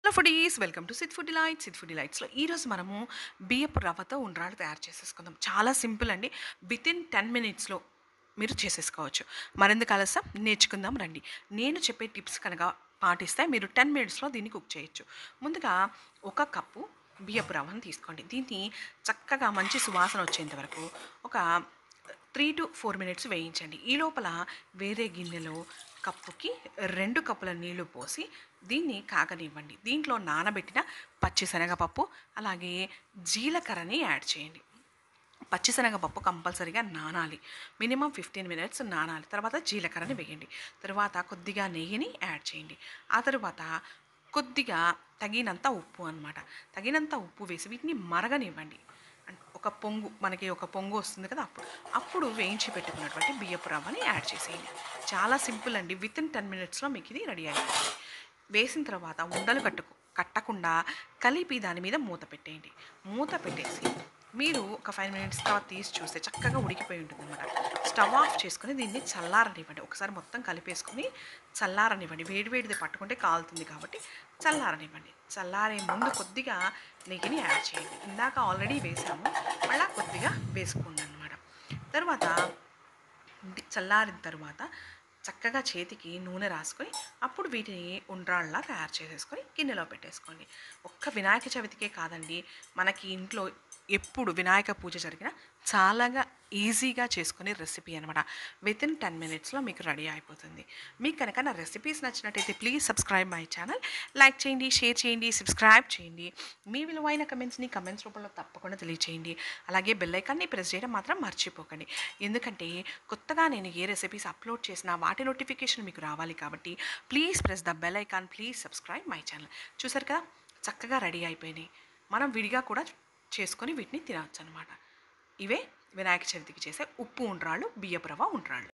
hello foodies welcome to sit food delight sit food డిలైట్స్లో ఈరోజు మనము బియ్యపు రవ్వతో ఉండ్రాళ్ళు తయారు చేసేసుకుందాం చాలా సింపుల్ అండి విత్ ఇన్ టెన్ మినిట్స్లో మీరు చేసేసుకోవచ్చు మరెందుకు ఆలస్యం నేర్చుకుందాం రండి నేను చెప్పే టిప్స్ కనుక పాటిస్తే మీరు టెన్ మినిట్స్లో దీన్ని కుక్ చేయొచ్చు ముందుగా ఒక కప్పు బియ్యపు రవ్వను తీసుకోండి దీన్ని చక్కగా మంచి సువాసన వచ్చేంత వరకు ఒక త్రీ టు ఫోర్ మినిట్స్ వేయించండి ఈ లోపల వేరే గిన్నెలో కప్పుకి రెండు కప్పుల నీళ్లు పోసి దీన్ని కాగనివ్వండి దీంట్లో నానబెట్టిన పచ్చిశనగపప్పు అలాగే జీలకర్రని యాడ్ చేయండి పచ్చిశనగపప్పు కంపల్సరీగా నానాలి మినిమం ఫిఫ్టీన్ మినిట్స్ నానాలి తర్వాత జీలకర్రని వేయండి తర్వాత కొద్దిగా నెయ్యిని యాడ్ చేయండి ఆ తర్వాత కొద్దిగా తగినంత ఉప్పు అన్నమాట తగినంత ఉప్పు వేసి వీటిని మరగనివ్వండి అంటే ఒక పొంగు మనకి ఒక పొంగు వస్తుంది కదా అప్పుడు అప్పుడు వేయించి పెట్టుకున్నటువంటి బియ్యపు రవ్వని యాడ్ చేసేయండి చాలా సింపుల్ అండి విత్ ఇన్ టెన్ మినిట్స్లో మీకు ఇది రెడీ అయిపోతుంది వేసిన తర్వాత ఉండలు కట్టుకు కట్టకుండా కలిపి దాని మీద మూత పెట్టేయండి మూత పెట్టేసి మీరు ఒక ఫైవ్ మినిట్స్ తర్వాత తీసి చూస్తే చక్కగా ఉడికిపోయి ఉంటుంది అనమాట స్టవ్ ఆఫ్ చేసుకుని దీన్ని చల్లారనివ్వండి ఒకసారి మొత్తం కలిపేసుకుని చల్లారనివ్వండి వేడి వేడిది పట్టుకుంటే కాలుతుంది కాబట్టి చల్లారనివ్వండి చల్లారే ముందు కొద్దిగా నెయ్యిని యాడ్ చేయండి ఇందాక ఆల్రెడీ వేసాము మళ్ళీ కొద్దిగా వేసుకోండి అనమాట తర్వాత ది- చల్లారిన తర్వాత చక్కగా చేతికి నూనె రాసుకొని అప్పుడు వీటిని ఉండ్రాళ్ళలా తయారు చేసేసుకొని గిన్నెలో పెట్టేసుకోండి ఒక్క వినాయక చవితికే కాదండి మనకి ఇంట్లో ఎప్పుడు వినాయక పూజ జరిగినా చాలాగా ఈజీగా చేసుకునే రెసిపీ అనమాట విత్ ఇన్ టెన్ మినిట్స్లో మీకు రెడీ అయిపోతుంది మీకు కనుక నా రెసిపీస్ నచ్చినట్టయితే please subscribe my channel like చేయండి షేర్ చేయండి సబ్స్క్రైబ్ చేయండి మీ విలువైన కమెంట్స్ని కమెంట్స్ రూపంలో తప్పకుండా తెలియచేయండి అలాగే బెల్ ఐకాన్ని ప్రెస్ చేయడం మాత్రం మర్చిపోకండి ఎందుకంటే కొత్తగా నేను ఏ రెసిపీస్ అప్లోడ్ చేసినా వాటి నోటిఫికేషన్ మీకు రావాలి కాబట్టి please press the bell icon please subscribe my channel చూసారు కదా చక్కగా రెడీ అయిపోయినాయి మనం విడిగా కూడా చేసుకొని వీటిని తినవచ్చు అనమాట ఇవే వినాయక చవితికి చేసే ఉప్పు ఉండ్రాళ్ళు బియ్యపు రవ్వ ఉండ్రాళ్ళు